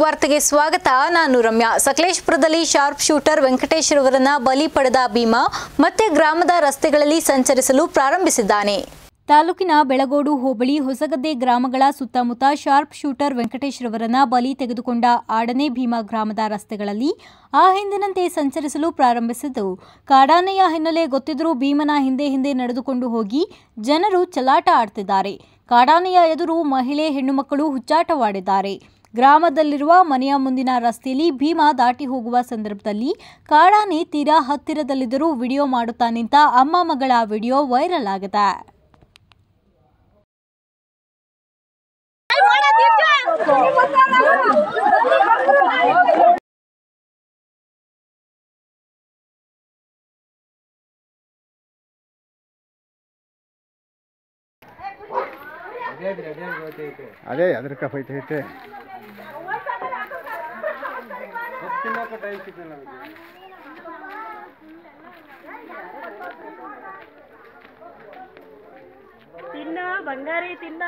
ವಾರ್ತೆಗೆ ಸ್ವಾಗತ ನಾನು ರಮ್ಯಾ ಸಕಲೇಶ್ಪುರದಲ್ಲಿ ಶಾರ್ಪ್ ಶೂಟರ್ ವೆಂಕಟೇಶ್ ರವರನ್ನ ಬಲಿ ಪಡೆದ ಭೀಮಾ ಮತ್ತೆ ಗ್ರಾಮದ ರಸ್ತೆಗಳಲ್ಲಿ ಸಂಚರಿಸಲು ಪ್ರಾರಂಭಿಸಿದ್ದಾನೆ ತಾಲೂಕಿನ ಬೆಳಗೋಡು ಹೋಬಳಿ ಹೊಸಗದ್ದೆ ಗ್ರಾಮಗಳ ಸುತ್ತಮುತ್ತ ಶಾರ್ಪ್ ಶೂಟರ್ ವೆಂಕಟೇಶ್ ರವರನ್ನ ಬಲಿ ತೆಗೆದುಕೊಂಡ ಆಡನೆ ಭೀಮಾ ಗ್ರಾಮದ ರಸ್ತೆಗಳಲ್ಲಿ ಆ ಹಿಂದಿನಂತೆ ಸಂಚರಿಸಲು ಪ್ರಾರಂಭಿಸಿದ್ದು ಕಾಡಾನೆಯ ಹಿನ್ನೆಲೆ ಗೊತ್ತಿದ್ರೂ ಭೀಮನ ಹಿಂದೆ ಹಿಂದೆ ನಡೆದುಕೊಂಡು ಹೋಗಿ ಜನರು ಚಲಾಟ ಆಡ್ತಿದ್ದಾರೆ ಕಾಡಾನೆಯ ಎದುರು ಮಹಿಳೆ ಹೆಣ್ಣು ಮಕ್ಕಳು ಹುಚ್ಚಾಟವಾಡಿದ್ದಾರೆ ಗ್ರಾಮದಲ್ಲಿರುವ ಮನೆಯ ಮುಂದಿನ ರಸ್ತೆಯಲ್ಲಿ ಭೀಮಾ ದಾಟಿ ಹೋಗುವ ಸಂದರ್ಭದಲ್ಲಿ ಕಾಡಾನೆ ತೀರಾ ಹತ್ತಿರದಲ್ಲಿದ್ದರೂ ವಿಡಿಯೋ ಮಾಡುತ್ತಾ ನಿಂತ ಅಮ್ಮ ಮಗಳ ವಿಡಿಯೋ ವೈರಲ್ ಆಗಿದೆ ಅದೇ ಅದ್ರ ಐತೆ ತಿನ್ನ ಬಂಗಾರಿ ತಿನ್ನ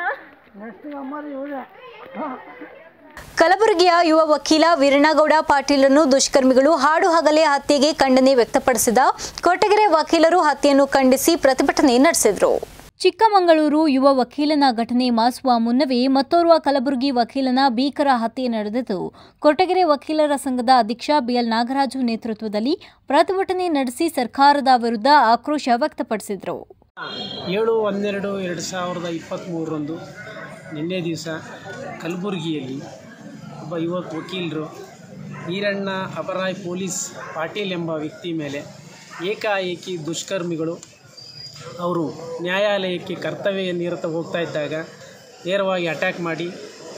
ಕಲಬುರಗಿಯ ಯುವ ವಕೀಲ ವೀರಣ್ಣಗೌಡ ಪಾಟೀಲನ್ನು ದುಷ್ಕರ್ಮಿಗಳು ಹಾಡು ಹಗಲೇ ಹತ್ಯೆಗೆ ಖಂಡನೆ ವ್ಯಕ್ತಪಡಿಸಿದ ಕೊಟಗೆರೆ ವಕೀಲರು ಹತ್ಯೆಯನ್ನು ಖಂಡಿಸಿ ಪ್ರತಿಭಟನೆ ನಡೆಸಿದರು ಚಿಕ್ಕಮಗಳೂರು ಯುವ ವಕೀಲನ ಘಟನೆ ಮಾಸುವ ಮುನ್ನವೇ ಮತ್ತೋರ್ವ ಕಲಬುರಗಿ ವಕೀಲನ ಭೀಕರ ಹತ್ಯೆ ನಡೆದಿದ್ದು ಕೊಟಗೆರೆ ವಕೀಲರ ಸಂಘದ ಅಧ್ಯಕ್ಷ ಬಿಎಲ್ ನಾಗರಾಜು ನೇತೃತ್ವದಲ್ಲಿ ಪ್ರತಿಭಟನೆ ನಡೆಸಿ ಸರ್ಕಾರದ ವಿರುದ್ಧ ಆಕ್ರೋಶ ವ್ಯಕ್ತಪಡಿಸಿದರು ಏಳು ಹನ್ನೆರಡು ಎರಡು ಸಾವಿರದ ಇಪ್ಪತ್ತ್ಮೂರರಂದು ನಿನ್ನೆ ದಿವಸ ಕಲಬುರಗಿಯಲ್ಲಿ ಒಬ್ಬ ಯುವ ವಕೀಲರು ಈರಣ್ಣ ಅಪರಾಯ್ ಪೊಲೀಸ್ ಪಾಟೀಲ್ ಎಂಬ ವ್ಯಕ್ತಿ ಮೇಲೆ ಏಕಾಏಕಿ ದುಷ್ಕರ್ಮಿಗಳು ಅವರು ನ್ಯಾಯಾಲಯಕ್ಕೆ ಕರ್ತವ್ಯ ನಿರತ ಹೋಗ್ತಾ ಇದ್ದಾಗ ನೇರವಾಗಿ ಅಟ್ಯಾಕ್ ಮಾಡಿ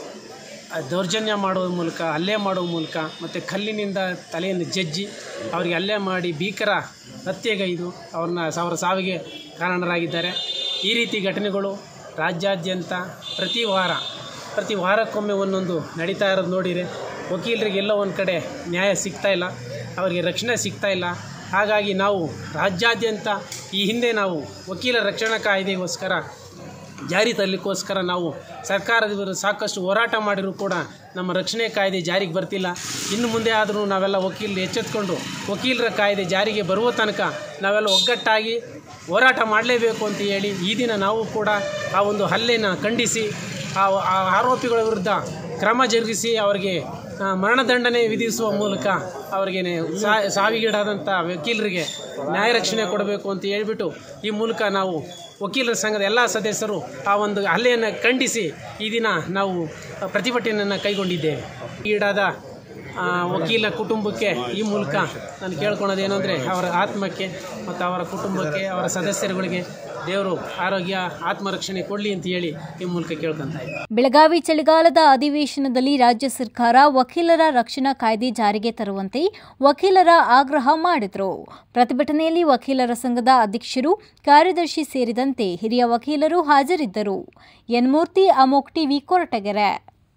ಆ ದೌರ್ಜನ್ಯ ಮಾಡುವ ಮೂಲಕ ಹಲ್ಲೆ ಮಾಡುವ ಮೂಲಕ ಮತ್ತು ಕಲ್ಲಿನಿಂದ ತಲೆಯನ್ನು ಜಜ್ಜಿ ಅವರಿಗೆ ಹಲ್ಲೆ ಮಾಡಿ ಭೀಕರ ಹತ್ಯೆಗೈದು ಅವ್ರನ್ನ ಅವರ ಸಾವಿಗೆ ಕಾರಣರಾಗಿದ್ದಾರೆ ಈ ರೀತಿ ಘಟನೆಗಳು ರಾಜ್ಯಾದ್ಯಂತ ಪ್ರತಿ ವಾರ ಪ್ರತಿ ವಾರಕ್ಕೊಮ್ಮೆ ಒಂದೊಂದು ನಡೀತಾ ಇರೋದು ನೋಡಿದರೆ ವಕೀಲರಿಗೆ ಎಲ್ಲೋ ಒಂದು ಕಡೆ ನ್ಯಾಯ ಸಿಗ್ತಾ ಇಲ್ಲ ಅವರಿಗೆ ರಕ್ಷಣೆ ಸಿಗ್ತಾ ಇಲ್ಲ ಹಾಗಾಗಿ ನಾವು ರಾಜ್ಯಾದ್ಯಂತ ಈ ಹಿಂದೆ ನಾವು ವಕೀಲರ ರಕ್ಷಣಾ ಕಾಯ್ದೆಗೋಸ್ಕರ ಜಾರಿ ತರಲಿಕ್ಕೋಸ್ಕರ ನಾವು ಸರ್ಕಾರದ ವಿರುದ್ಧ ಸಾಕಷ್ಟು ಹೋರಾಟ ಮಾಡಿರೂ ಕೂಡ ನಮ್ಮ ರಕ್ಷಣೆ ಕಾಯ್ದೆ ಜಾರಿಗೆ ಬರ್ತಿಲ್ಲ ಇನ್ನು ಮುಂದೆ ಆದರೂ ನಾವೆಲ್ಲ ವಕೀಲರು ಎಚ್ಚೆತ್ಕೊಂಡು ವಕೀಲರ ಕಾಯ್ದೆ ಜಾರಿಗೆ ಬರುವ ತನಕ ನಾವೆಲ್ಲ ಒಗ್ಗಟ್ಟಾಗಿ ಹೋರಾಟ ಮಾಡಲೇಬೇಕು ಅಂತ ಹೇಳಿ ಈ ದಿನ ನಾವು ಕೂಡ ಆ ಒಂದು ಹಲ್ಲೆನ ಖಂಡಿಸಿ ಆ ಆ ಆರೋಪಿಗಳ ವಿರುದ್ಧ ಕ್ರಮ ಜರುಗಿಸಿ ಅವರಿಗೆ ಆ, ಮರಣದಂಡನೆ ವಿಧಿಸುವ ಮೂಲಕ ಅವರಿಗೆ ಸಾ ಸಾವಿಗೀಡಾದಂಥ ವಕೀಲರಿಗೆ ನ್ಯಾಯ ರಕ್ಷಣೆ ಕೊಡಬೇಕು ಅಂತ ಹೇಳ್ಬಿಟ್ಟು ಈ ಮೂಲಕ ನಾವು ವಕೀಲರ ಸಂಘದ ಎಲ್ಲ ಸದಸ್ಯರು ಆ ಒಂದು ಹಲ್ಲೆಯನ್ನು ಖಂಡಿಸಿ ಈ ದಿನ ನಾವು ಪ್ರತಿಭಟನೆಯನ್ನು ಕೈಗೊಂಡಿದ್ದೇವೆ ಈಡಾದ ಆ, ವಕೀಲ ಕುಟುಂಬಕ್ಕೆ ಈ ಮೂಲಕ ನಾನು ಕೇಳ್ಕೊಳೋದು ಏನಂದರೆ ಅವರ ಆತ್ಮಕ್ಕೆ ಮತ್ತು ಅವರ ಕುಟುಂಬಕ್ಕೆ ಅವರ ಸದಸ್ಯರುಗಳಿಗೆ ದೇವರು ಆರೋಗ್ಯ ಆತ್ಮರಕ್ಷಣೆ ಕೊಡಲಿ ಅಂತ ಹೇಳಿ ಈ ಮೂಲಕ ಕೇಳ್ಕೊತಾ ಇದ್ದೀನಿ ಬೆಳಗಾವಿ ಚಳಿಗಾಲದ ಅಧಿವೇಶನದಲ್ಲಿ ರಾಜ್ಯ ಸರ್ಕಾರ ವಕೀಲರ ರಕ್ಷಣಾ ಕಾಯ್ದೆ ಜಾರಿಗೆ ತರುವಂತೆ ವಕೀಲರ ಆಗ್ರಹ ಮಾಡಿದರು ಪ್ರತಿಭಟನೆಯಲ್ಲಿ ವಕೀಲರ ಸಂಘದ ಅಧ್ಯಕ್ಷರು ಕಾರ್ಯದರ್ಶಿ ಸೇರಿದಂತೆ ಹಿರಿಯ ವಕೀಲರು ಹಾಜರಿದ್ದರು ಎನ್ಮೂರ್ತಿ ಅಮೋಕ್ ಟಿವಿ ಕೊರಟಗೆರೆ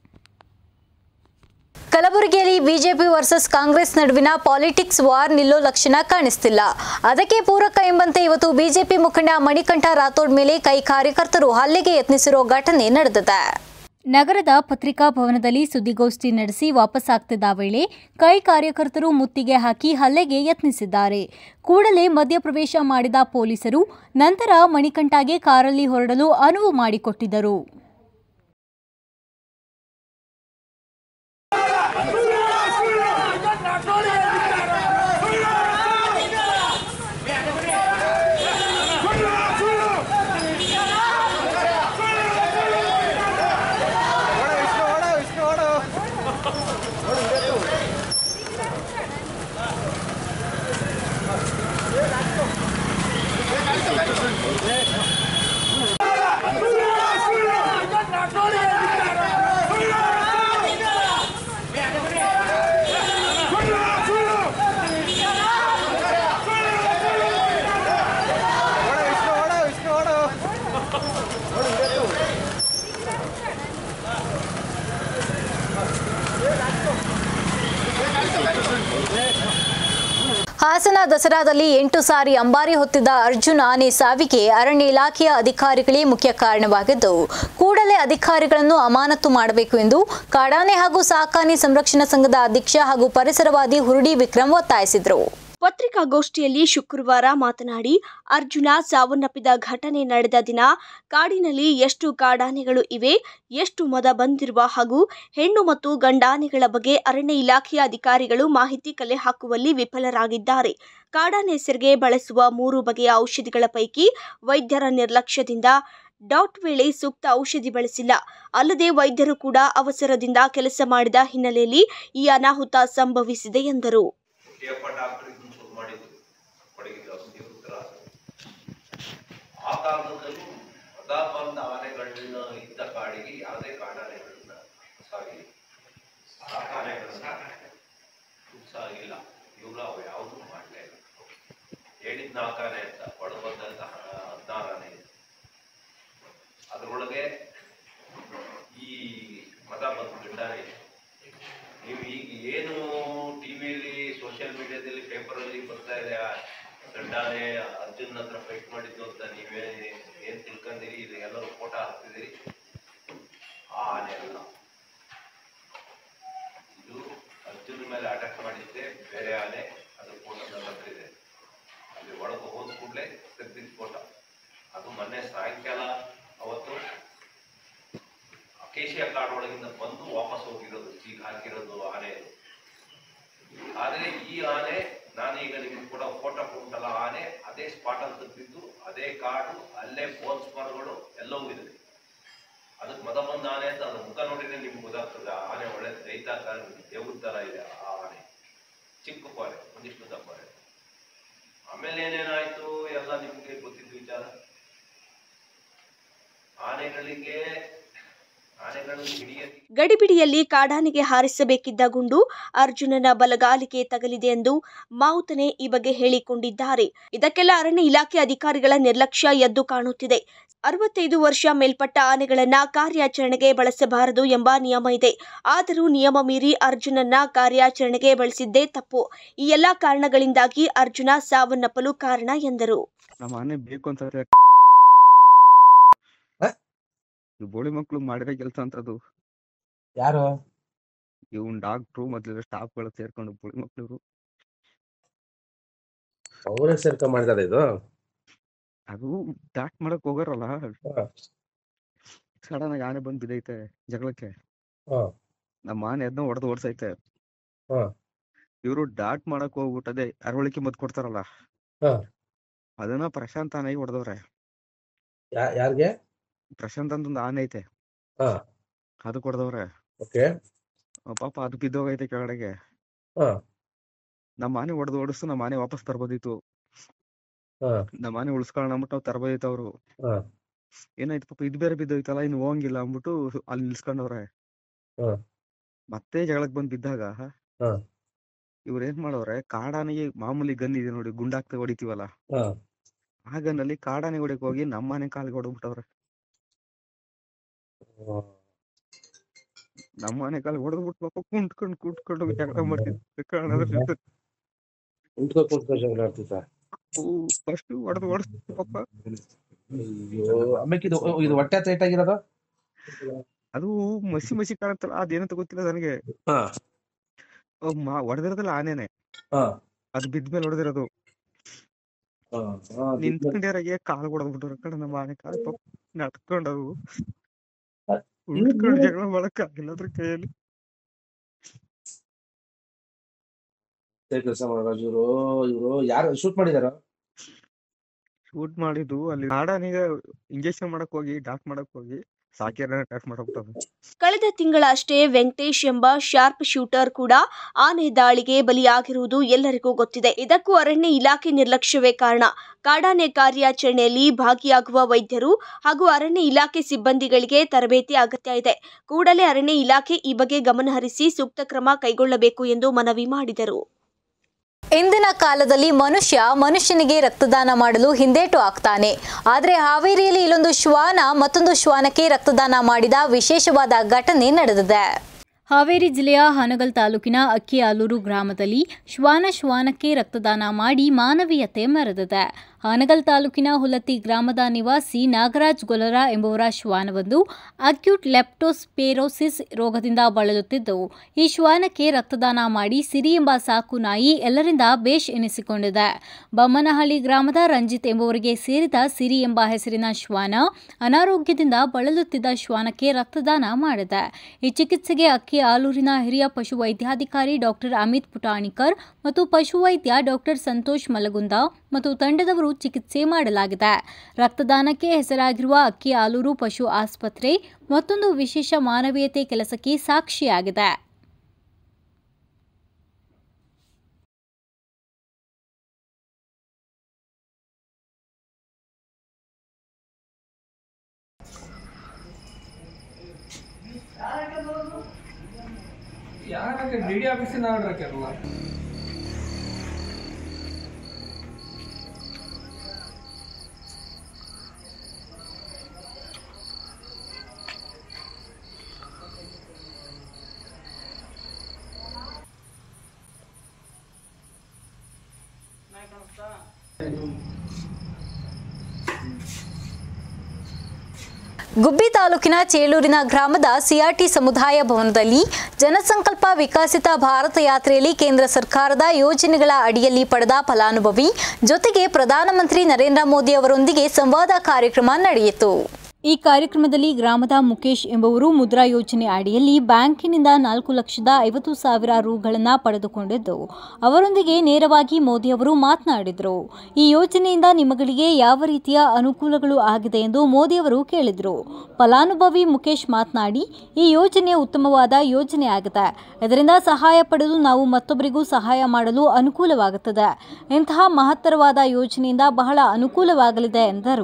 ಕಲಬುರಗಿಯಲ್ಲಿ ಬಿಜೆಪಿ ವರ್ಸಸ್ ಕಾಂಗ್ರೆಸ್ ನಡುವಿನ ಪಾಲಿಟಿಕ್ಸ್ ವಾರ್ ನಿಲ್ಲೋ ಲಕ್ಷಣ ಕಾಣಿಸ್ತಿಲ್ಲ ಅದಕ್ಕೆ ಪೂರಕ ಎಂಬಂತೆ ಇವತ್ತು ಬಿಜೆಪಿ ಮುಖಂಡ ಮಣಿಕಂಠ ರಾಥೋಡ್ ಮೇಲೆ ಕೈ ಕಾರ್ಯಕರ್ತರು ಹಲ್ಲೆಗೆ ಯತ್ನಿಸಿರೋ ಘಟನೆ ನಡೆದಿದೆ ನಗರದ ಪತ್ರಿಕಾ ಭವನದಲ್ಲಿ ಸುದ್ದಿಗೋಷ್ಠಿ ನಡೆಸಿ ವಾಪಸ್ಸಾಗ್ತಿದ್ದ ವೇಳೆ ಕೈ ಕಾರ್ಯಕರ್ತರು ಮುತ್ತಿಗೆ ಹಾಕಿ ಹಲ್ಲೆಗೆ ಯತ್ನಿಸಿದ್ದಾರೆ ಕೂಡಲೇ ಮಧ್ಯಪ್ರವೇಶ ಮಾಡಿದ ಪೊಲೀಸರು ನಂತರ ಮಣಿಕಂಠಗೆ ಕಾರಲ್ಲಿ ಹೊರಡಲು ಅನುವು ಮಾಡಿಕೊಟ್ಟಿದ್ದರು ಅದೇ ಹಾಸನ ದಸರಾದಲ್ಲಿ ಎಂಟು ಸಾರಿ ಅಂಬಾರಿ ಹೊತ್ತಿದ್ದ ಅರ್ಜುನ್ ಆನೆ ಸಾವಿಗೆ ಅರಣ್ಯ ಇಲಾಖೆಯ ಅಧಿಕಾರಿಗಳೇ ಮುಖ್ಯ ಕಾರಣವಾಗಿದ್ದು ಕೂಡಲೇ ಅಧಿಕಾರಿಗಳನ್ನು ಅಮಾನತು ಮಾಡಬೇಕು ಎಂದು ಕಾಡಾನೆ ಹಾಗೂ ಸಾಕಾನೆ ಸಂರಕ್ಷಣಾ ಸಂಘದ ಅಧ್ಯಕ್ಷ ಹಾಗೂ ಪರಿಸರವಾದಿ ಹುರುಡಿ ವಿಕ್ರಮ್ ಒತ್ತಾಯಿಸಿದರು ಪತ್ರಿಕಾಗೋಷ್ಠಿಯಲ್ಲಿ ಶುಕ್ರವಾರ ಮಾತನಾಡಿ ಅರ್ಜುನ ಸಾವನ್ನಪ್ಪಿದ ಘಟನೆ ನಡೆದ ದಿನ ಕಾಡಿನಲ್ಲಿ ಎಷ್ಟು ಕಾಡಾನೆಗಳು ಇವೆ ಎಷ್ಟು ಮದ ಬಂದಿರುವ ಹಾಗೂ ಹೆಣ್ಣು ಮತ್ತು ಗಂಡಾನೆಗಳ ಬಗ್ಗೆ ಅರಣ್ಯ ಇಲಾಖೆಯ ಅಧಿಕಾರಿಗಳು ಮಾಹಿತಿ ಕಲೆ ಹಾಕುವಲ್ಲಿ ವಿಫಲರಾಗಿದ್ದಾರೆ ಕಾಡಾನೆ ಹೆಸರಿಗೆ ಬಳಸುವ ಮೂರು ಬಗೆಯ ಔಷಧಿಗಳ ಪೈಕಿ ವೈದ್ಯರ ನಿರ್ಲಕ್ಷ್ಯದಿಂದ ಡಾಟ್ ವೇಳೆ ಸೂಕ್ತ ಔಷಧಿ ಬಳಸಿಲ್ಲ ಅಲ್ಲದೆ ವೈದ್ಯರು ಕೂಡ ಅವಸರದಿಂದ ಕೆಲಸ ಮಾಡಿದ ಹಿನ್ನೆಲೆಯಲ್ಲಿ ಈ ಅನಾಹುತ ಸಂಭವಿಸಿದೆ ಎಂದರು ಹುಟ್ಟಿಯಪ್ಪ ಡಾಕ್ಟರ್ ಇದನ್ನು ಶುರು ಮಾಡಿದ್ರು ಕೊಡಗಿದ ಔಷಧಿ ಉತ್ತರ ಆ ಕಾಲದಲ್ಲೂ ಅದ ಬಂದ ಆನೆಗಳನ್ನ ಇದ್ದ ಕಾಡಿಗೆ ಯಾವುದೇ ಕಾಡಾನೆಗಳನ್ನ ಸಾಗಿ ಸಾಕಾನೆಗಳನ್ನ ಸಾಗಿಲ್ಲ ಇವರು ಅವು ಯಾವುದೂ ಮಾಡಲೇ ಇಲ್ಲ ಹೇಳಿದ ನಾಲ್ಕಾನೆ ಅಂತ ಒಳಗೆ ಬಂದಂತ ಹದಿನಾರು ಆನೆ ಇದೆ ಅದರೊಳಗೆ ಈ ಮದ ಬಂದು ಗಂಡಾನೆ ಇದೆ ನೀವು ಈಗ ಏನು ಟಿವಿಯಲ್ಲಿ ಸೋಷಿಯಲ್ ಮೀಡಿಯಾದಲ್ಲಿ ಪೇಪರಲ್ಲಿ ಬರ್ತಾ ಇದೆ ಆ ಗಂಡಾನೆ ಅರ್ಜುನ್ ಹತ್ರ ಫೈಟ್ ಮಾಡಿದ್ದು ಅಂತ ನೀವೇ ಏನ್ ತಿಳ್ಕೊಂಡಿರಿ ಇದು ಎಲ್ಲರೂ ಫೋಟೋ ಹಾಕ್ತಿದ್ದೀರಿ ಆ ಆನೆ ಅಲ್ಲ ಇದು ಅರ್ಜುನ್ ಮೇಲೆ ಅಟ್ಯಾಕ್ ಮಾಡಿದ್ದೆ ಬೇರೆ ಆನೆ ಅದು ಫೋಟೋ ನನ್ನ ಹತ್ರ ಇದೆ ಅಲ್ಲಿ ಒಳಗೆ ಹೋದ ಕೂಡಲೇ ತೆಗ್ದಿದ್ದ ಫೋಟೋ ಅದು ಮೊನ್ನೆ ಸಾಯಂಕಾಲ ಅವತ್ತು ಅಕೇಶಿಯ ಕಾಡೊಳಗಿಂದ ಬಂದು ವಾಪಸ್ ಹೋಗಿರೋದು ಈಗ ಹಾಕಿರೋದು ಆನೆ ಇದು. ಆದ್ರೆ ಈ ಆನೆ ನಾನೀಗ ನಿಮ್ಗೆ ಕೂಡ ಫೋಟೋ ಕೊಟ್ಟಲ್ಲ ಆನೆ ಅದೇ ಸ್ಪಾಟ್ ಅಲ್ಲಿ ತೆಗ್ದಿದ್ದು ಅದೇ ಕಾಡು ಅಲ್ಲೇ ಬೋನ್ಸ್ ಮರಗಳು ಎಲ್ಲವೂ ಇದೆ ಅದಕ್ಕೆ ಮದ ಬಂದ ಆನೆ ಅಂತ ಅದ್ರ ಮುಖ ನೋಡಿದ್ರೆ ನಿಮ್ಗೆ ಗೊತ್ತಾಗ್ತದೆ ಆ ಆನೆ ಒಳ್ಳೆ ದೈತ ದೇವ್ರ ತರ ಇದೆ ಆ ಆನೆ ಚಿಕ್ಕ ಪಾರೆ ಒಂದಿಷ್ಟು ದಪ್ಪ ಪಾರೆ ಆಮೇಲೆ ಏನೇನಾಯ್ತು ಎಲ್ಲ ನಿಮ್ಗೆ ಗೊತ್ತಿದ್ದು ವಿಚಾರ ಆನೆಗಳಿಗೆ ಆನೆಗಳನ್ನು ಹಿಡಿಯಕ್ಕೆ ಗಡಿಬಿಡಿಯಲ್ಲಿ ಕಾಡಾನೆಗೆ ಹಾರಿಸಬೇಕಿದ್ದ ಗುಂಡು ಅರ್ಜುನನ ಬಲಗಾಲಿಗೆ ತಗಲಿದೆ ಎಂದು ಮಾವುತನೆ ಈ ಬಗ್ಗೆ ಹೇಳಿಕೊಂಡಿದ್ದಾರೆ ಇದಕ್ಕೆಲ್ಲ ಅರಣ್ಯ ಇಲಾಖೆ ಅಧಿಕಾರಿಗಳ ನಿರ್ಲಕ್ಷ್ಯ ಎದ್ದು ಕಾಣುತ್ತಿದೆ ಅರವತ್ತೈದು ವರ್ಷ ಮೇಲ್ಪಟ್ಟ ಆನೆಗಳನ್ನ ಕಾರ್ಯಾಚರಣೆಗೆ ಬಳಸಬಾರದು ಎಂಬ ನಿಯಮ ಇದೆ ಆದರೂ ನಿಯಮ ಮೀರಿ ಅರ್ಜುನನ್ನ ಕಾರ್ಯಾಚರಣೆಗೆ ಬಳಸಿದ್ದೇ ತಪ್ಪು ಈ ಎಲ್ಲ ಕಾರಣಗಳಿಂದಾಗಿ ಅರ್ಜುನ ಸಾವನ್ನಪ್ಪಲು ಕಾರಣ ಎಂದರು ನಮ್ಮ ಆನೆ ಬೇಕು ಅಂತ ಈ ಬೋಳಿ ಮಕ್ಳು ಮಾಡಿರೋ ಕೆಲಸ ಅಂತದು ಯಾರು ಇವ್ನ್ ಡಾಕ್ಟ್ರು ಮೊದ್ಲಿರೋ ಸ್ಟಾಫ್ಗಳು ಸೇರ್ಕೊಂಡು ಬೋಳಿ ಮಕ್ಳು ಇವ್ರು ಅವರೇ ಸೇರ್ಕೊಂಡ್ ಮಾಡಿದಾರೆ ಇದು ಅದು ಡಾಕ್ಟ್ ಮಾಡಕ್ ಹೋಗಾರಲ್ಲ ಹಾ. ಸಡನ್ ಆಗಿ ಆನೆ ಬಂದ್ ಬಿದ್ದೈತೆ ಜಗಳಕ್ಕೆ ಹಾ. ನಮ್ಮ ಆನೆ ಅದನ್ನ ಹೊಡೆದು ಓಡ್ಸೈತೆ ಹಾ. ಇವ್ರು ಡಾಟ್ ಮಾಡಕ್ ಹೋಗ್ಬಿಟ್ಟು ಅದೇ ಅರವಳಿಕೆ ಮದ್ ಕೊಡ್ತಾರಲ್ಲ ಹಾ. ಅದನ್ನ ಪ್ರಶಾಂತ್ ಆನೆಗೆ ಹೊಡೆದವ್ರೆ ಯಾ- ಯಾರ್ಗೆ ಪ್ರಶಾಂತ್ ಅಂತ ಒಂದು ಆನೆ ಐತೆ ಹಾ. ಅದು ಕೊಡ್ದವ್ರೆ ಓಕೆ ಪಾಪ ಅದು ಬಿದ್ದೋಗೈತೆ ಕೆಳಗಡೆಗೆ ಹಾ. ನಮ್ಮ ಆನೆ ಹೊಡೆದು ಓಡಿಸ್ತು ನಮ್ಮ ಆನೆ ವಾಪಸ್ ತರ್ಬೋದಿತ್ತು ಹಾ. ನಮ್ಮ ಆನೆ ಉಳಿಸ್ಕೊಳ್ಳೋಣ ಅಂದ್ಬಿಟ್ಟು ಅವ್ರು ತರ್ಬೋದಿತ್ತು ಅವ್ರು ಹಾ. ಏನಾಯ್ತು ಪಾಪ ಇದು ಬೇರೆ ಬಿದ್ದೋಯ್ತಲ್ಲ ಇನ್ನು ಹೋಗಂಗಿಲ್ಲ ಅಂದ್ಬಿಟ್ಟು ಅಲ್ಲಿ ನಿಲ್ಸ್ಕೊಂಡವ್ರೆ ಹಾ. ಮತ್ತೆ ಜಗಳಕ್ ಬಂದ್ ಬಿದ್ದಾಗ ಹಾ. ಇವ್ರ ಏನ್ ಮಾಡವ್ರೆ ಕಾಡಾನೆಗೆ ಮಾಮೂಲಿ ಗನ್ ಇದೆ ನೋಡಿ ಗುಂಡಾಕ್ತ ಹೊಡಿತೀವಲ್ಲ ಹಾ. ಆ ಗನ್ನಲ್ಲಿ ಕಾಡಾನೆ ಹೊಡಿಯಕ್ ಹೋಗಿ ನಮ್ಮ ಆನೆ ಕಾಲಿಗೆ ಹೊಡೆದ್ಬಿಟ್ಟವ್ರೆ ಹ್ಮ್. ನಮ್ಮ ಆನೆ ಕಾಲಿಗೆ ಹೊಡೆದ್ಬಿಟ್ಟು ಪಾಪ ಕುಂಟ್ಕೊಂಡ್ ಕುಂಟ್ಕೊಂಡು ಜಗಳ ಮಾಡ್ತಿದ್ರು ಕಾಣೋದ್ರ ಕುಂತ್ಕೋ ಕುಂತ್ಕೋ ಜಗಳ ಆಡ್ತಿತ್ತ ಫಸ್ಟ್ ಹೊಡೆದು ಹೊಡೆದ್ ಪಾಪ ಅಯ್ಯೋ ಆಮೇಲೆ ಇದು ಇದು ಹೊಟ್ಟೆ ಟೈಟ್ ಆಗಿರೋದು ಅದು ಮಸಿ ಮಸಿ ಕಾಣುತ್ತಲ್ಲ ಅದೇನಂತ ಗೊತ್ತಿಲ್ಲ ನನಗೆ ಹಾ ಹೊಡೆದಿರೋದಲ್ಲ ಆನೆನೆ ಹಾ ಅದು ಬಿದ್ಮೇಲೆ ಹೊಡೆದಿರೋದು ಹಾ ಹಾ ನಿಂತ್ಕೊಂಡಿರಾಗೆ ಕಾಲ್ ಹೊಡೆದ್ಬಿಟ್ರು ಕಡೆ ನಮ್ಮ ಆನೆ ಕಾಲ್ ಪಾಪ ನಡ್ಕೊಂಡವು ಅ- ಉಳ್ಕೊಂಡು ಇವ್ರು- ಜಗಳ ಮಾಡಕ್ ಆಗಿಲ್ಲ ಅದ್ರ ಕೈಯಲ್ಲಿ ಕೆಲಸ ಮಾಡೋ ಇವರು ಇವರು ಯಾರು ಶೂಟ್ ಮಾಡಿದಾರ ಶೂಟ್ ಮಾಡಿದ್ದು ಅಲ್ಲಿ ಕಾಡಾನೆಗೆ ಇಂಜೆಕ್ಷನ್ ಮಾಡಕ್ ಹೋಗಿ ಡಾಕ್ ಮಾಡಕ್ ಹೋಗಿ ಸಾಕಿರ ಅಟ್ಯಾಕ್ ಮಾಡಬಿಟ್ಟವು ಕಳೆದ ತಿಂಗಳಷ್ಟೇ ವೆಂಕಟೇಶ್ ಎಂಬ ಶಾರ್ಪ್ ಶೂಟರ್ ಕೂಡ ಆನೆ ದಾಳಿಗೆ ಬಲಿಯಾಗಿರುವುದು ಎಲ್ಲರಿಗೂ ಗೊತ್ತಿದೆ ಇದಕ್ಕೂ ಅರಣ್ಯ ಇಲಾಖೆ ನಿರ್ಲಕ್ಷ್ಯವೇ ಕಾರಣ ಕಾಡಾನೆ ಕಾರ್ಯಾಚರಣೆಯಲ್ಲಿ ಭಾಗಿಯಾಗುವ ವೈದ್ಯರು ಹಾಗೂ ಅರಣ್ಯ ಇಲಾಖೆ ಸಿಬ್ಬಂದಿಗಳಿಗೆ ತರಬೇತಿ ಅಗತ್ಯ ಇದೆ ಕೂಡಲೇ ಅರಣ್ಯ ಇಲಾಖೆ ಈ ಬಗ್ಗೆ ಗಮನಹರಿಸಿ ಸೂಕ್ತ ಕ್ರಮ ಕೈಗೊಳ್ಳಬೇಕು ಎಂದು ಮನವಿ ಮಾಡಿದರು ಇಂದಿನ ಕಾಲದಲ್ಲಿ ಮನುಷ್ಯ ಮನುಷ್ಯನಿಗೆ ರಕ್ತದಾನ ಮಾಡಲು ಹಿಂದೇಟು ಹಾಕ್ತಾನೆ ಆದರೆ ಹಾವೇರಿಯಲ್ಲಿ ಇಲ್ಲೊಂದು ಶ್ವಾನ ಮತ್ತೊಂದು ಶ್ವಾನಕ್ಕೆ ರಕ್ತದಾನ ಮಾಡಿದ ವಿಶೇಷವಾದ ಘಟನೆ ನಡೆದಿದೆ ಹಾವೇರಿ ಜಿಲ್ಲೆಯ ಹಾನಗಲ್ ತಾಲೂಕಿನ ಅಕ್ಕಿಆಲೂರು ಗ್ರಾಮದಲ್ಲಿ ಶ್ವಾನ ಶ್ವಾನಕ್ಕೆ ರಕ್ತದಾನ ಮಾಡಿ ಮಾನವೀಯತೆ ಮೆರೆದಿದೆ ಹಾನಗಲ್ ತಾಲೂಕಿನ ಹುಲತ್ತಿ ಗ್ರಾಮದ ನಿವಾಸಿ ನಾಗರಾಜ್ ಗೊಲರ ಎಂಬುವರ ಶ್ವಾನವೊಂದು ಅಕ್ಯೂಟ್ ಲೆಪ್ಟೋಸ್ಪೇರೋಸಿಸ್ ರೋಗದಿಂದ ಬಳಲುತ್ತಿದ್ದು ಈ ಶ್ವಾನಕ್ಕೆ ರಕ್ತದಾನ ಮಾಡಿ ಸಿರಿ ಎಂಬ ಸಾಕು ನಾಯಿ ಎಲ್ಲರಿಂದ ಬೇಷ್ ಎನಿಸಿಕೊಂಡಿದೆ ಬೊಮ್ಮನಹಳ್ಳಿ ಗ್ರಾಮದ ರಂಜಿತ್ ಎಂಬುವರಿಗೆ ಸೇರಿದ ಸಿರಿ ಎಂಬ ಹೆಸರಿನ ಶ್ವಾನ ಅನಾರೋಗ್ಯದಿಂದ ಬಳಲುತ್ತಿದ್ದ ಶ್ವಾನಕ್ಕೆ ರಕ್ತದಾನ ಮಾಡಿದೆ ಈ ಚಿಕಿತ್ಸೆಗೆ ಅಕ್ಕಿ ಆಲೂರಿನ ಹಿರಿಯ ಪಶು ವೈದ್ಯಾಧಿಕಾರಿ ಡಾಕ್ಟರ್ ಅಮಿತ್ ಪುಟಾಣಿಕರ್ ಮತ್ತು ಪಶುವೈದ್ಯ ಡಾಕ್ಟರ್ ಸಂತೋಷ್ ಮಲಗುಂದ ಮತ್ತು ತಂಡದವರು ಚಿಕಿತ್ಸೆ ಮಾಡಲಾಗಿದೆ ರಕ್ತದಾನಕ್ಕೆ ಹೆಸರಾಗಿರುವ ಅಕ್ಕಿ ಆಲೂರು ಪಶು ಆಸ್ಪತ್ರೆ ಮತ್ತೊಂದು ವಿಶೇಷ ಮಾನವೀಯತೆ ಕೆಲಸಕ್ಕೆ ಸಾಕ್ಷಿಯಾಗಿದೆ ಯಾರಕ್ಕೆ ಡಿ ಡಿ ಆಫೀಸಿನ ಆರ್ಡರ್ ಹಾಕ್ಯಾರಲ್ಲ ಗುಬ್ಬಿ ತಾಲೂಕಿನ ಚೇಳೂರಿನ ಗ್ರಾಮದ ಸಿಆರ್ಟಿ ಸಮುದಾಯ ಭವನದಲ್ಲಿ ಜನಸಂಕಲ್ಪ ವಿಕಸಿತ ಭಾರತ ಯಾತ್ರೆಯಲ್ಲಿ ಕೇಂದ್ರ ಸರ್ಕಾರದ ಯೋಜನೆಗಳ ಅಡಿಯಲ್ಲಿ ಪಡೆದ ಫಲಾನುಭವಿ ಜೊತೆಗೆ ಪ್ರಧಾನಮಂತ್ರಿ ನರೇಂದ್ರ ಮೋದಿ ಅವರೊಂದಿಗೆ ಸಂವಾದ ಕಾರ್ಯಕ್ರಮ ನಡೆಯಿತು ಈ ಕಾರ್ಯಕ್ರಮದಲ್ಲಿ ಗ್ರಾಮದ ಮುಖೇಶ್ ಎಂಬುವರು ಮುದ್ರಾ ಯೋಜನೆ ಅಡಿಯಲ್ಲಿ ಬ್ಯಾಂಕಿನಿಂದ ನಾಲ್ಕು ಲಕ್ಷದ ಐವತ್ತು ಸಾವಿರ ರುಗಳನ್ನು ಪಡೆದುಕೊಂಡಿದ್ದು ಅವರೊಂದಿಗೆ ನೇರವಾಗಿ ಮೋದಿ ಅವರು ಮಾತನಾಡಿದರು ಈ ಯೋಜನೆಯಿಂದ ನಿಮಗಳಿಗೆ ಯಾವ ರೀತಿಯ ಅನುಕೂಲಗಳು ಆಗಿದೆ ಎಂದು ಮೋದಿ ಅವರು ಕೇಳಿದರು ಫಲಾನುಭವಿ ಮುಖೇಶ್ ಮಾತನಾಡಿ ಈ ಯೋಜನೆ ಉತ್ತಮವಾದ ಯೋಜನೆಯಾಗಿದೆ ಇದರಿಂದ ಸಹಾಯ ಪಡೆದು ನಾವು ಮತ್ತೊಬ್ಬರಿಗೂ ಸಹಾಯ ಮಾಡಲು ಅನುಕೂಲವಾಗುತ್ತದೆ ಇಂತಹ ಮಹತ್ತರವಾದ ಯೋಜನೆಯಿಂದ ಬಹಳ ಅನುಕೂಲವಾಗಲಿದೆ ಎಂದರು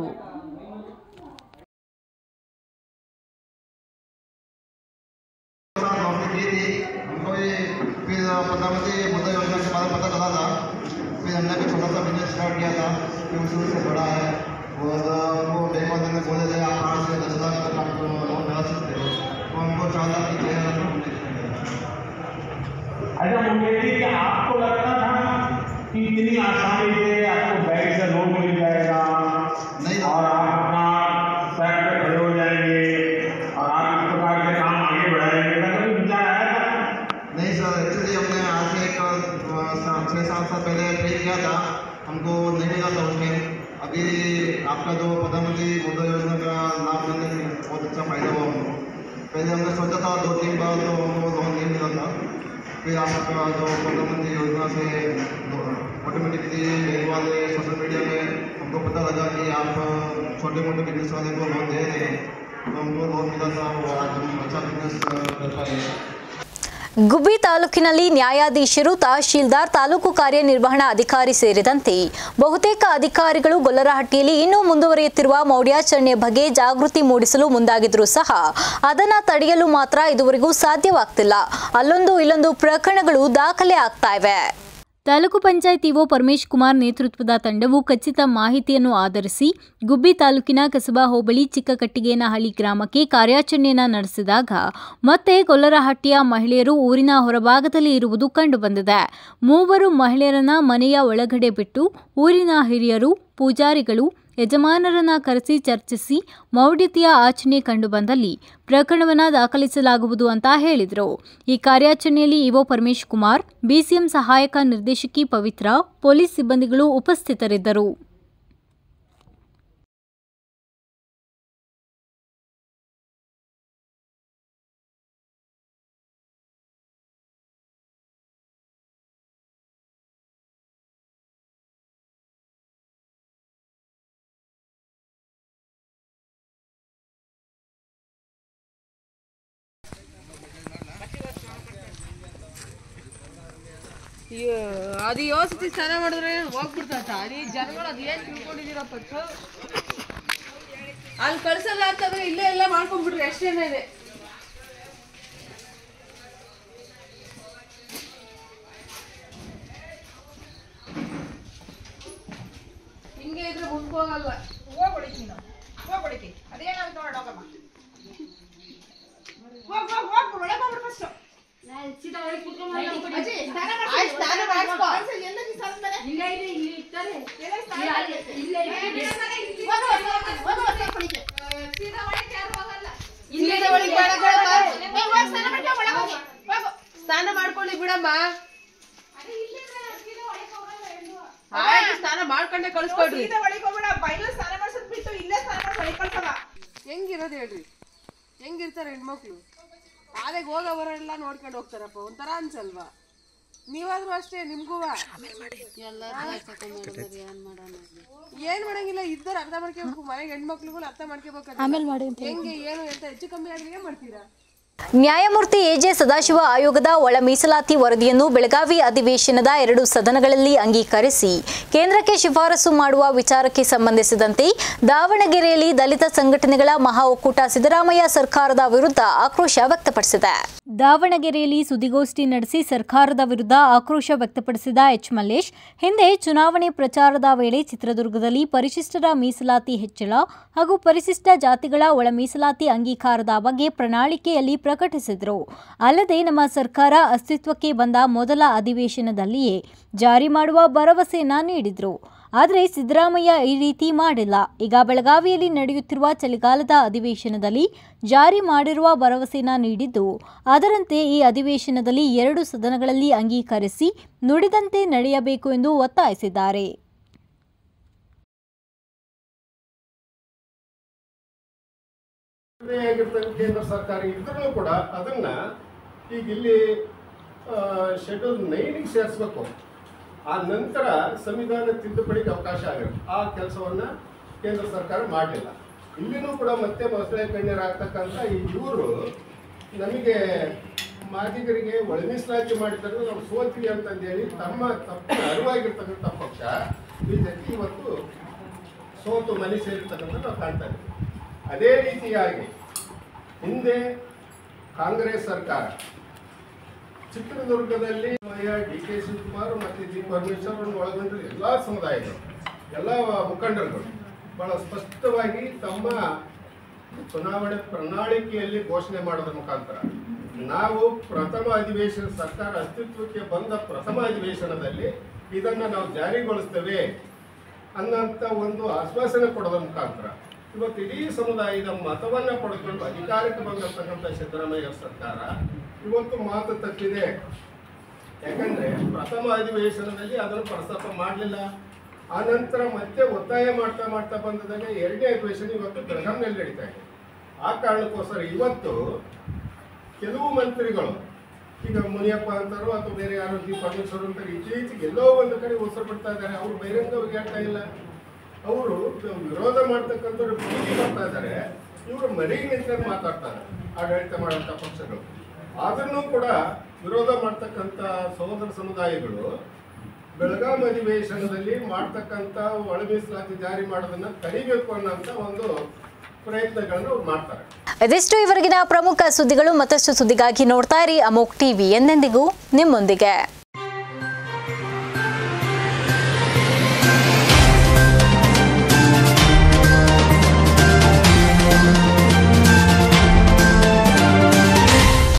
नौकरी की थी हमको ये फिर प्रधानमंत्री मुद्रा योजना के बारे में पता चला था फिर हमने भी छोटा सा बिजनेस स्टार्ट किया था फिर शुरू से बड़ा है और वो बैंक वाले ने बोले थे आप आठ से दस लाख तक आपको लोन मिला सकते हो तो हमको चार लाख की छः लाख लोन अच्छा मुकेश जी क्या आपको लगता था कि इतनी आसानी से आपको बैंक से लोन मिल जाएगा नहीं और आप अपना पैर पे खड़े हो जाएंगे और आप इस प्रकार के काम आगे बढ़ाएंगे ऐसा कभी विचार आया था नहीं सर एक्चुअली हमने आज से एक अ, सा- छः सात साल पहले ट्रेन किया था हमको नहीं मिला था उसमें अभी आपका जो प्रधानमंत्री मुद्रा योजना का लाभ मिलने में बहुत अच्छा फायदा हुआ हमको पहले हमने सोचा था दो तीन बार तो हमको लोन नहीं मिला था फिर आपका जो प्रधानमंत्री योजना से ऑटोमेटिकली बैंक वाले सोशल मीडिया में हमको पता लगा कि आप छोटे मोटे बिजनेस वाले को लोन दे रहे हैं तो हमको लोन मिला था और आज हम अच्छा बिजनेस कर पाए ಗುಬ್ಬಿ ತಾಲೂಕಿನಲ್ಲಿ ನ್ಯಾಯಾಧೀಶರು ತಹಶೀಲ್ದಾರ್ ತಾಲೂಕು ಕಾರ್ಯನಿರ್ವಹಣಾ ಅಧಿಕಾರಿ ಸೇರಿದಂತೆ ಬಹುತೇಕ ಅಧಿಕಾರಿಗಳು ಗೊಲ್ಲರಹಟ್ಟಿಯಲ್ಲಿ ಇನ್ನೂ ಮುಂದುವರಿಯುತ್ತಿರುವ ಮೌಢ್ಯಾಚರಣೆ ಬಗ್ಗೆ ಜಾಗೃತಿ ಮೂಡಿಸಲು ಮುಂದಾಗಿದ್ರೂ ಸಹ ಅದನ್ನ ತಡೆಯಲು ಮಾತ್ರ ಇದುವರೆಗೂ ಸಾಧ್ಯವಾಗ್ತಿಲ್ಲ ಅಲ್ಲೊಂದು ಇಲ್ಲೊಂದು ಪ್ರಕರಣಗಳು ದಾಖಲೆ ಆಗ್ತಾ ಇವೆ ತಾಲೂಕು ಪಂಚಾಯತ್ ಇಒ ಪರಮೇಶ್ ಕುಮಾರ್ ನೇತೃತ್ವದ ತಂಡವು ಖಚಿತ ಮಾಹಿತಿಯನ್ನು ಆಧರಿಸಿ ಗುಬ್ಬಿ ತಾಲೂಕಿನ ಕಸಬಾ ಹೋಬಳಿ ಚಿಕ್ಕಕಟ್ಟಿಗೇನಹಳ್ಳಿ ಗ್ರಾಮಕ್ಕೆ ಕಾರ್ಯಾಚರಣೆಯನ್ನು ನಡೆಸಿದಾಗ ಮತ್ತೆ ಗೊಲ್ಲರಹಟ್ಟಿಯ ಮಹಿಳೆಯರು ಊರಿನ ಹೊರಭಾಗದಲ್ಲಿ ಇರುವುದು ಕಂಡುಬಂದಿದೆ ಮೂವರು ಮಹಿಳೆಯರನ್ನ ಮನೆಯ ಒಳಗಡೆ ಬಿಟ್ಟು ಊರಿನ ಹಿರಿಯರು ಪೂಜಾರಿಗಳು ಯಜಮಾನರನ್ನ ಕರೆಸಿ ಚರ್ಚಿಸಿ ಮೌಢ್ಯತೆಯ ಆಚರಣೆ ಕಂಡುಬಂದಲ್ಲಿ ಪ್ರಕರಣವನ್ನು ದಾಖಲಿಸಲಾಗುವುದು ಅಂತ ಹೇಳಿದರು ಈ ಕಾರ್ಯಾಚರಣೆಯಲ್ಲಿ ಇಒ ಪರಮೇಶ್ ಕುಮಾರ್ ಬಿಸಿಎಂ ಸಹಾಯಕ ನಿರ್ದೇಶಕಿ ಪವಿತ್ರ ಪೊಲೀಸ್ ಸಿಬ್ಬಂದಿಗಳು ಉಪಸ್ಥಿತರಿದ್ದರು ಅದು ಯೋಚಿಸಿ ಚೆನ್ನಾಗಿ ಮಾಡಿದ್ರೆ ಹೋಗ್ಬಿಡ್ತೈತ ಅಲ್ಲಿ ಜನಗಳು ಅದು ಏನು ತಿಳ್ಕೊಂಡಿದ್ದೀರಪ್ಪ ಥು. ಅಲ್ಲಿ ಕಳ್ಸಲ್ಲ ಅಂತಂದ್ರೆ ಇಲ್ಲೇ ಎಲ್ಲ ಮಾಡ್ಕೊಂಡ್ಬಿಟ್ರಿ ಎಷ್ಟೇನ ಇದೆ ಹಿಂಗೆ ಇದ್ರೆ ಮುಂದೆ ಹೋಗಲ್ಲ ಹೋಗ್ಬಿಡಿಕಿ ನೀನು ಹೋಗ್ಬಿಡಿಕಿ ಅದೇನಾಗುತ್ತೆ ನೋಡೋಗಮ್ಮ ಹೋಗ್ ಹೋಗ್ ಹೋಗ್ ಒಳಗೆ ಹೋಗ್ಬಿಡು ಫಸ್ಟು ಸ್ನಾನ ಮಾಡ್ಕೊಳ್ಳಿ ಬಿಡಮ್ಮ ಆಯ್ತು ಸ್ನಾನ ಮಾಡ್ಕೊಂಡೆ ಕಳಿಸ್ಕೊಡ್ರಿ ಹೆಂಗಿರೋದು ಹೇಳ್ರಿ ಹೆಂಗಿರ್ತಾರೆ ಹೆಣ್ಮಕ್ಳು ಶಾಲೆಗೆ ಹೋಗೋ ಬರೋರೆಲ್ಲ ನೋಡ್ಕೊಂಡು ಹೋಗ್ತಾರಪ್ಪ ಒಂಥರ ಅನ್ಸಲ್ವಾ ನೀವಾದ್ರೂ ಅಷ್ಟೇ ನಿಮ್ಗೂ ಏನ್ ಮಾಡಂಗಿಲ್ಲ ಇದ್ದಾರೆ ಅರ್ಥ ಮಾಡ್ಕೋಬೇಕು ಮನೆಗೆ ಹೆಣ್ಮಕ್ಳುಗಳು ಅರ್ಥ ಮಾಡ್ಕೋಬೇಕು ಹೆಂಗೆ ಏನು ಎಂತ ಹೆಚ್ಚು ಕಮ್ಮಿ ಆದ್ರೆ ಏನ್ ಮಾಡ್ತೀರಾ ನ್ಯಾಯಮೂರ್ತಿ ಎಜೆ ಸದಾಶಿವ ಆಯೋಗದ ಒಳ ಮೀಸಲಾತಿ ವರದಿಯನ್ನು ಬೆಳಗಾವಿ ಅಧಿವೇಶನದ ಎರಡು ಸದನಗಳಲ್ಲಿ ಅಂಗೀಕರಿಸಿ ಕೇಂದ್ರಕ್ಕೆ ಶಿಫಾರಸು ಮಾಡುವ ವಿಚಾರಕ್ಕೆ ಸಂಬಂಧಿಸಿದಂತೆ ದಾವಣಗೆರೆಯಲ್ಲಿ ದಲಿತ ಸಂಘಟನೆಗಳ ಮಹಾ ಒಕ್ಕೂಟ ಸಿದ್ದರಾಮಯ್ಯ ಸರ್ಕಾರದ ವಿರುದ್ಧ ಆಕ್ರೋಶ ವ್ಯಕ್ತಪಡಿಸಿದೆ ದಾವಣಗೆರೆಯಲ್ಲಿ ಸುದ್ದಿಗೋಷ್ಠಿ ನಡೆಸಿ ಸರ್ಕಾರದ ವಿರುದ್ಧ ಆಕ್ರೋಶ ವ್ಯಕ್ತಪಡಿಸಿದ ಎಚ್ ಮಲ್ಲೇಶ್ ಹಿಂದೆ ಚುನಾವಣೆ ಪ್ರಚಾರದ ವೇಳೆ ಚಿತ್ರದುರ್ಗದಲ್ಲಿ ಪರಿಶಿಷ್ಟರ ಮೀಸಲಾತಿ ಹೆಚ್ಚಳ ಹಾಗೂ ಪರಿಶಿಷ್ಟ ಜಾತಿಗಳ ಒಳ ಮೀಸಲಾತಿ ಅಂಗೀಕಾರದ ಬಗ್ಗೆ ಪ್ರಣಾಳಿಕೆಯಲ್ಲಿ ಪ್ರಕಟಿಸಿದರು ಅಲ್ಲದೆ ನಮ್ಮ ಸರ್ಕಾರ ಅಸ್ತಿತ್ವಕ್ಕೆ ಬಂದ ಮೊದಲ ಅಧಿವೇಶನದಲ್ಲಿಯೇ ಜಾರಿ ಮಾಡುವ ಭರವಸೆಯನ್ನ ನೀಡಿದ್ರು ಆದರೆ ಸಿದ್ದರಾಮಯ್ಯ ಈ ರೀತಿ ಮಾಡಿಲ್ಲ ಈಗ ಬೆಳಗಾವಿಯಲ್ಲಿ ನಡೆಯುತ್ತಿರುವ ಚಳಿಗಾಲದ ಅಧಿವೇಶನದಲ್ಲಿ ಜಾರಿ ಮಾಡಿರುವ ಭರವಸೆಯನ್ನ ನೀಡಿದ್ದು ಅದರಂತೆ ಈ ಅಧಿವೇಶನದಲ್ಲಿ ಎರಡು ಸದನಗಳಲ್ಲಿ ಅಂಗೀಕರಿಸಿ ನುಡಿದಂತೆ ನಡೆಯಬೇಕು ಎಂದು ಒತ್ತಾಯಿಸಿದ್ದಾರೆ ಆಗಿರ್ತಕ್ಕಂಥ ಕೇಂದ್ರ ಸರ್ಕಾರ ಇದ್ರೂ ಕೂಡ ಅದನ್ನ ಈಗ ಇಲ್ಲಿ ಶೆಡ್ಯೂಲ್ ನೈನಿಗೆ ಸೇರಿಸ್ಬೇಕು ಆ ನಂತರ ಸಂವಿಧಾನ ತಿದ್ದುಪಡಿಗೆ ಅವಕಾಶ ಆಗಿರುತ್ತೆ ಆ ಕೆಲಸವನ್ನ ಕೇಂದ್ರ ಸರ್ಕಾರ ಮಾಡಲಿಲ್ಲ ಇಲ್ಲಿನೂ ಕೂಡ ಮತ್ತೆ ಮೊಸಳೆ ಕಣ್ಣೀರಾಗ್ತಕ್ಕಂಥ ಈ ಇವರು ನಮಗೆ ಮಾದಿಗರಿಗೆ ಒಳ ಮೀಸಲಾತಿ ಮಾಡಿದಾಗ ನಾವು ಸೋಲ್ತೀವಿ ಅಂತಂದೇಳಿ ತಮ್ಮ ತಪ್ಪಿನ ಅರಿವಾಗಿರ್ತಕ್ಕಂಥ ಪಕ್ಷ ಬಿಜೆಪಿ ಇವತ್ತು ಸೋತು ಮನೆ ಸೇರಿರ್ತಕ್ಕಂಥ ನಾವು ಕಾಣ್ತಾ ಇದ್ದೀವಿ ಅದೇ ರೀತಿಯಾಗಿ ಹಿಂದೆ ಕಾಂಗ್ರೆಸ್ ಸರ್ಕಾರ ಚಿತ್ರದುರ್ಗದಲ್ಲಿ ಡಿ ಕೆ ಶಿವಕುಮಾರ್ ಮತ್ತು ಜಿ ಪರಮೇಶ್ವರ್ ಒಳಗೊಂಡು ಎಲ್ಲ ಸಮುದಾಯಗಳು ಎಲ್ಲ ಮುಖಂಡರುಗಳು ಬಹಳ ಸ್ಪಷ್ಟವಾಗಿ ತಮ್ಮ ಚುನಾವಣೆ ಪ್ರಣಾಳಿಕೆಯಲ್ಲಿ ಘೋಷಣೆ ಮಾಡೋದ್ರ ಮುಖಾಂತರ ನಾವು ಪ್ರಥಮ ಅಧಿವೇಶನ ಸರ್ಕಾರ ಅಸ್ತಿತ್ವಕ್ಕೆ ಬಂದ ಪ್ರಥಮ ಅಧಿವೇಶನದಲ್ಲಿ ಇದನ್ನ ನಾವು ಜಾರಿಗೊಳಿಸ್ತೇವೆ ಅನ್ನಂತ ಒಂದು ಆಶ್ವಾಸನೆ ಕೊಡೋದ್ರ ಮುಖಾಂತರ ಇವತ್ತು ಇಡೀ ಸಮುದಾಯದ ಮತವನ್ನ ಪಡೆದುಕೊಂಡು ಅಧಿಕಾರಕ್ಕೆ ಬಂದಿರ್ತಕ್ಕಂಥ ಸಿದ್ದರಾಮಯ್ಯ ಸರ್ಕಾರ ಇವತ್ತು ಮಾತು ತಪ್ಪಿದೆ ಯಾಕಂದ್ರೆ ಪ್ರಥಮ ಅಧಿವೇಶನದಲ್ಲಿ ಅದನ್ನು ಪ್ರಸ್ತಾಪ ಮಾಡಲಿಲ್ಲ ಆ ನಂತರ ಮತ್ತೆ ಒತ್ತಾಯ ಮಾಡ್ತಾ ಮಾಡ್ತಾ ಬಂದದಾಗ ಎರಡನೇ ಅಧಿವೇಶನ ಇವತ್ತು ಬೆಳಗಾವಿನಲ್ಲಿ ನಡೀತಾ ಇದೆ ಆ ಕಾರಣಕ್ಕೋಸ್ಕರ ಇವತ್ತು ಕೆಲವು ಮಂತ್ರಿಗಳು ಈಗ ಮುನಿಯಪ್ಪ ಅಂತಾರೋ ಅಥವಾ ಬೇರೆ ಯಾರೋ ಜಿ ಪರಮೇಶ್ವರ್ ಅಂತಾರೆ ಇತ್ತೀಚೆಗೆ ಎಲ್ಲೋ ಒಂದು ಕಡೆ ಉಸಿರು ಬಿಡ್ತಾ ಇದ್ದಾರೆ ಅವರು ಬಹಿರಂಗವಾಗಿ ಹೇಳ್ತಾ ಇಲ್ಲ ಅವರು ವಿರೋಧ ಮಾಡ್ತಕ್ಕಂಥವ್ರು ಬೀದಿ ಬರ್ತಾ ಇದ್ದಾರೆ ಇವರು ಮನೆಗೆ ನಿಂತ್ಕೊಂಡು ಮಾತಾಡ್ತಾರೆ ಆಡಳಿತ ಮಾಡುವಂಥ ಪಕ್ಷಗಳು ಆದ್ರೂ ಕೂಡ ವಿರೋಧ ಮಾಡ್ತಕ್ಕಂಥ ಸಹೋದರ ಸಮುದಾಯಗಳು ಬೆಳಗಾಂ ಅಧಿವೇಶನದಲ್ಲಿ ಮಾಡ್ತಕ್ಕಂಥ ಒಳ ಮೀಸಲಾತಿ ಜಾರಿ ಮಾಡೋದನ್ನ ತಡಿಬೇಕು ಅನ್ನೋಂಥ ಒಂದು ಪ್ರಯತ್ನಗಳನ್ನ ಅವ್ರು ಮಾಡ್ತಾರೆ ಇದಿಷ್ಟು ಇವರೆಗಿನ ಪ್ರಮುಖ ಸುದ್ದಿಗಳು ಮತ್ತಷ್ಟು ಸುದ್ದಿಗಾಗಿ ನೋಡ್ತಾ ಇರಿ ಅಮೋಕ್ ಟಿವಿ ಎಂದೆಂದಿಗೂ ನಿಮ್ಮೊಂದಿಗೆ